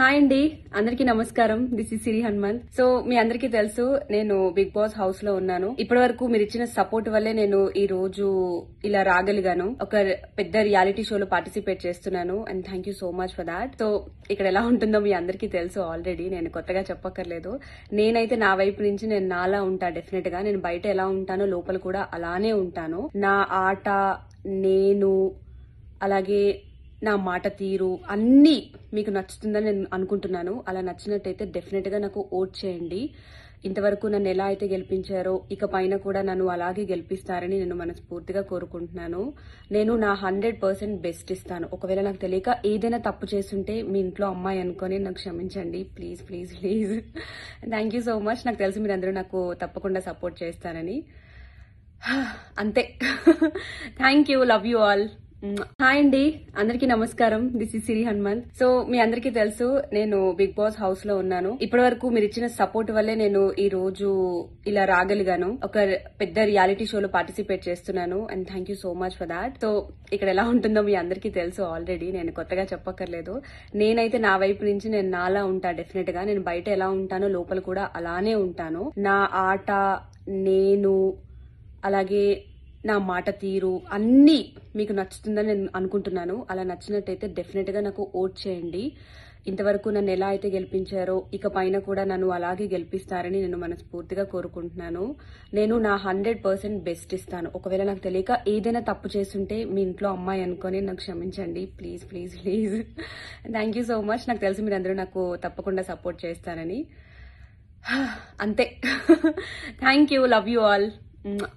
hi అండి అందరికీ నమస్కారం this is Siri Hanumanth so మీ అందరికీ తెలుసు నేను బిగ్ బాస్ హౌస్ లో ఉన్నాను ఇప్పటి వరకు మీరు ఇచ్చిన సపోర్ట్ వల్లే నేను ఈ రోజు ఇలా రాగలిగాను ఒక పెద్ద రియాలిటీ షోలో పార్టిసిపేట్ చేస్తున్నాను and thank you so much for that so ఇక్కడ ఎలా ఉంటుందో మీ అందరికీ తెలుసు ఆల్రెడీ నేను కొత్తగా చెప్పక్కర్లేదు నేనైతే నా వైపు నుంచి నేను నాలా ఉంటా డెఫినెట్ గా నేను బయట ఎలా ఉంటానో లోపల కూడా అలానే ఉంటాను నా ఆట నేను అలాగే నా మాట తీరు అన్నీ మీకు నచ్చుతుందని నేను అనుకుంటున్నాను అలా నచ్చినట్టయితే డెఫినెట్ గా నాకు ఓట్ చేయండి ఇంతవరకు నన్ను ఎలా అయితే గెలిపించారో ఇక పైన కూడా నన్ను అలాగే గెలిపిస్తారని నేను మనస్ఫూర్తిగా కోరుకుంటున్నాను నేను నా హండ్రెడ్ పర్సెంట్ బెస్ట్ ఇస్తాను ఒకవేళ నాకు తెలియక ఏదైనా తప్పు చేస్తుంటే మీ ఇంట్లో అమ్మాయి అనుకొని నాకు క్షమించండి please please please thank you so much నాకు తెలిసి మీరందరూ నాకు తప్పకుండా సపోర్ట్ చేస్తారని అంతే thank you love you all hi అండి అందరికీ నమస్కారం this is Siri Hanumanth so మీ అందరికీ తెలుసు నేను బిగ్ బాస్ హౌస్ లో ఉన్నాను ఇప్పటి వరకు మీరు ఇచ్చిన సపోర్ట్ వల్లే నేను ఈ రోజు ఇలా రాగలిగాను ఒక పెద్ద రియాలిటీ షోలో పార్టిసిపేట్ చేస్తున్నాను and thank you so much for that so ఇక్కడ ఎలా ఉంటుందో మీ అందరికీ తెలుసు ఆల్రెడీ నేను కొత్తగా చెప్పక్కర్లేదు నేనైతే నా వైపు నుంచి నేను నాలా ఉంటా డెఫినెట్ గా నేను బయట ఎలా ఉంటానో లోపల కూడా అలానే ఉంటాను నా ఆట నేను అలాగే నా మాట తీరు అన్నీ మీకు నచ్చుతుందని నేను అనుకుంటున్నాను అలా నచ్చినట్టయితే డెఫినెట్ గా నాకు ఓట్ చేయండి ఇంతవరకు నన్ను ఎలా అయితే గెలిపించారో ఇక పైన కూడా నన్ను అలాగే గెలిపిస్తారని నేను మనస్ఫూర్తిగా కోరుకుంటున్నాను నేను నా హండ్రెడ్ పర్సెంట్ బెస్ట్ ఇస్తాను ఒకవేళ నాకు తెలియక ఏదైనా తప్పు చేస్తుంటే మీ ఇంట్లో అమ్మాయి అనుకొని నాకు క్షమించండి please please please thank you so much నాకు తెలిసి మీరందరూ నాకు తప్పకుండా సపోర్ట్ చేస్తారని అంతే thank you love you all